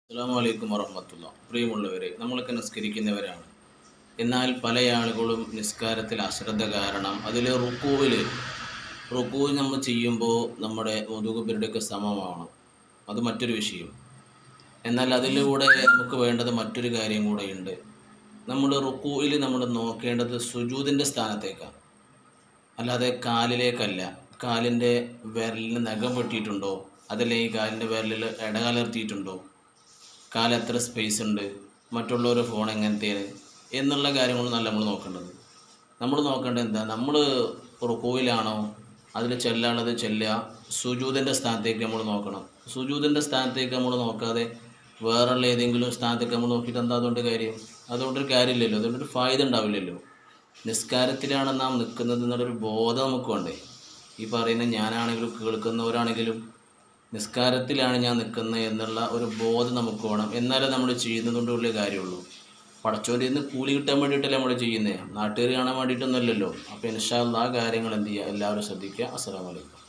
അസ്സാം വലൈക്കും വറഹമത്തുള്ള പ്രിയമുള്ളവരെ നമ്മളൊക്കെ നിസ്കരിക്കുന്നവരാണ് എന്നാൽ പല ആളുകളും നിസ്കാരത്തിൽ അശ്രദ്ധ കാരണം അതിൽ റുക്കൂവിൽ റുക്കൂ നമ്മൾ ചെയ്യുമ്പോൾ നമ്മുടെ മുതുകുപിരടൊക്കെ സമമാവണം അത് മറ്റൊരു വിഷയം എന്നാൽ അതിലൂടെ നമുക്ക് വേണ്ടത് മറ്റൊരു കാര്യം കൂടെയുണ്ട് നമ്മൾ റുക്കൂയിൽ നമ്മൾ നോക്കേണ്ടത് സുജൂതിൻ്റെ സ്ഥാനത്തേക്കാണ് അല്ലാതെ കാലിലേക്കല്ല കാലിൻ്റെ വിരലിന് നഖം വെട്ടിയിട്ടുണ്ടോ അതല്ലെങ്കിൽ കാലിൻ്റെ വിരലിൽ ഇടകലർത്തിയിട്ടുണ്ടോ കാല് എത്ര സ്പേസ് ഉണ്ട് മറ്റുള്ളവരുടെ ഫോൺ എങ്ങനത്തെയാണ് എന്നുള്ള കാര്യങ്ങളൊന്നല്ല നമ്മൾ നോക്കേണ്ടത് നമ്മൾ നോക്കേണ്ടത് എന്താ നമ്മൾ റുക്കോയിലാണോ അതിൽ ചെല്ലാനുള്ളത് ചെല്ലുക സുജൂതിൻ്റെ സ്ഥാനത്തേക്ക് നമ്മൾ നോക്കണം സുജൂതിൻ്റെ സ്ഥാനത്തേക്ക് നമ്മൾ നോക്കാതെ വേറെയുള്ള ഏതെങ്കിലും സ്ഥാനത്തേക്ക് നമ്മൾ നോക്കിയിട്ട് എന്താ അതുകൊണ്ട് കാര്യം അതുകൊണ്ടൊരു കാര്യമില്ലല്ലോ അതുകൊണ്ടൊരു ഫായ്ദ ഉണ്ടാവില്ലല്ലോ നിസ്കാരത്തിലാണ് നാം നിൽക്കുന്നത് എന്നുള്ളൊരു ബോധം നമുക്ക് വേണ്ടേ ഈ പറയുന്ന ഞാനാണെങ്കിലും കേൾക്കുന്നവരാണെങ്കിലും നിസ്കാരത്തിലാണ് ഞാൻ നിൽക്കുന്നത് എന്നുള്ള ഒരു ബോധം നമുക്ക് വേണം എന്നാലേ നമ്മൾ ചെയ്യുന്നത് കൊണ്ട് വലിയ കാര്യമുള്ളൂ പടച്ചോരിൽ നിന്ന് കൂലി കിട്ടാൻ വേണ്ടിയിട്ടല്ലേ നമ്മൾ ചെയ്യുന്നത് നാട്ടുകാർ കാണാൻ വേണ്ടിയിട്ടൊന്നുമല്ലല്ലോ അപ്പോൾ ഇൻഷാല്ല ആ കാര്യങ്ങൾ എന്ത് ചെയ്യുക എല്ലാവരും ശ്രദ്ധിക്കുക അസ്സലാമു അലൈക്കും